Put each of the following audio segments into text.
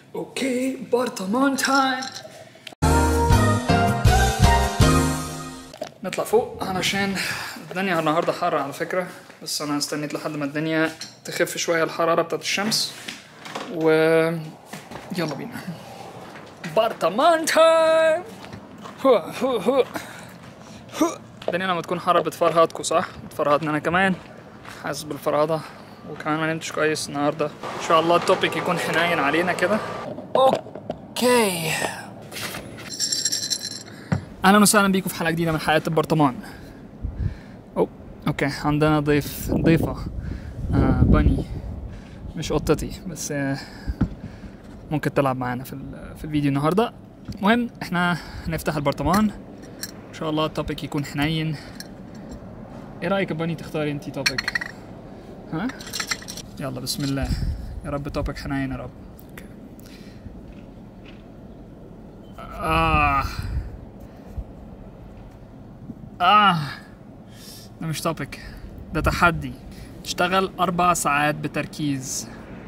اوكي برطمان تايم نطلع فوق علشان الدنيا النهارده حر على فكرة بس انا استنيت لحد ما الدنيا تخف شوية الحرارة بتاعت الشمس و يلا بينا برطمان تايم هو هو هو هو. الدنيا لما تكون حر بتفرهدكوا صح؟ بتفرهدني انا كمان حاسس بالفرهدة وكمان ما نمتش كويس النهارده ان شاء الله التوبيك يكون حنين علينا كده اوكي اهلا وسهلا بيكم في حلقه جديده من حلقات البرطمان أو. اوكي عندنا ضيف ضيفه آه بني مش قطتي بس آه ممكن تلعب معانا في ال- في الفيديو النهارده المهم احنا هنفتح البرطمان ان شاء الله التوبيك يكون حنين ايه رايك يا بني تختاري انتي توبيك ها يلا بسم الله يا رب توبك حنين يا رب أوكي. آه آه ده مش توبك ده تحدي اشتغل أربع ساعات بتركيز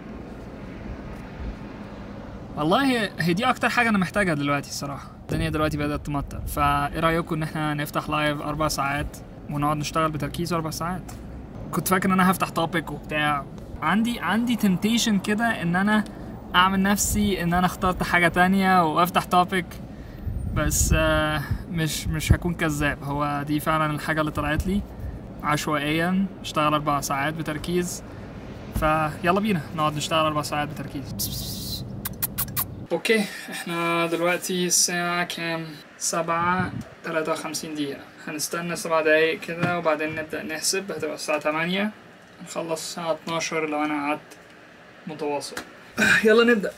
والله هي- هي دي أكتر حاجة أنا محتاجها دلوقتي الصراحة الدنيا دلوقتي بدأت تمطر فإيه رأيكم إن إحنا نفتح لايف أربع ساعات ونقعد نشتغل بتركيز أربع ساعات كنت فاكر ان انا هفتح توبيك وبتاع عندي عندي تمتيشن كده ان انا اعمل نفسي ان انا اخترت حاجة تانية وافتح توبيك بس آه، مش مش هكون كذاب هو دي فعلا الحاجة اللي طلعت لي عشوائيا اشتغل اربع ساعات بتركيز فيلا بينا نقعد نشتغل اربع ساعات بتركيز اوكي احنا دلوقتي الساعة كام؟ سبعة تلاتة وخمسين دقيقة هنستنى سبع دقايق كده وبعدين نبدأ نحسب هتبقى الساعة تمانية نخلص الساعة اتناشر لو أنا قعدت متواصل يلا نبدأ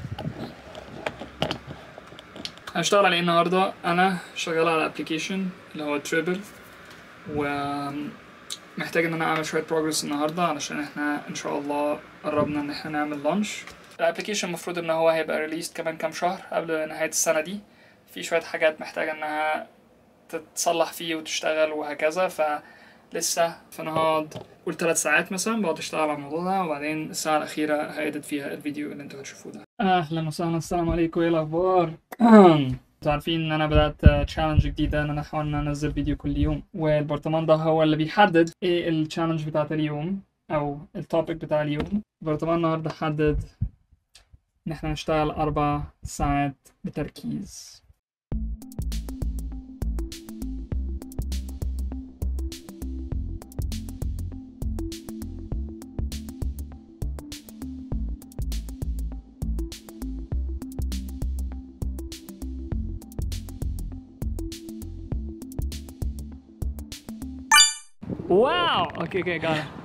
هشتغل على ايه النهاردة؟ أنا شغال على ابلكيشن اللي هو تريبل و محتاج ان انا اعمل شويه بروجرس النهارده علشان احنا ان شاء الله قربنا ان احنا نعمل لانش الابلكيشن المفروض ان هو هيبقى ريليست كمان كام شهر قبل نهايه السنه دي في شويه حاجات محتاجه انها تتصلح فيه وتشتغل وهكذا فلسه فانا هقعد قول ثلاث ساعات مثلا بقعد اشتغل على الموضوع ده وبعدين الساعه الاخيره هيدت فيها الفيديو اللي انتوا هتشوفوه ده اهلا وسهلا السلام عليكم ايه الاخبار انتوا عارفين ان انا بدات تشالنج جديده ان انا احاول ان أنا انزل فيديو كل يوم والبرطمان ده هو اللي بيحدد ايه التشالنج بتاعت اليوم او التوبيك بتاع اليوم البرطمان النهارده حدد ان احنا نشتغل اربع ساعات بتركيز Wow! Okay, okay, got it.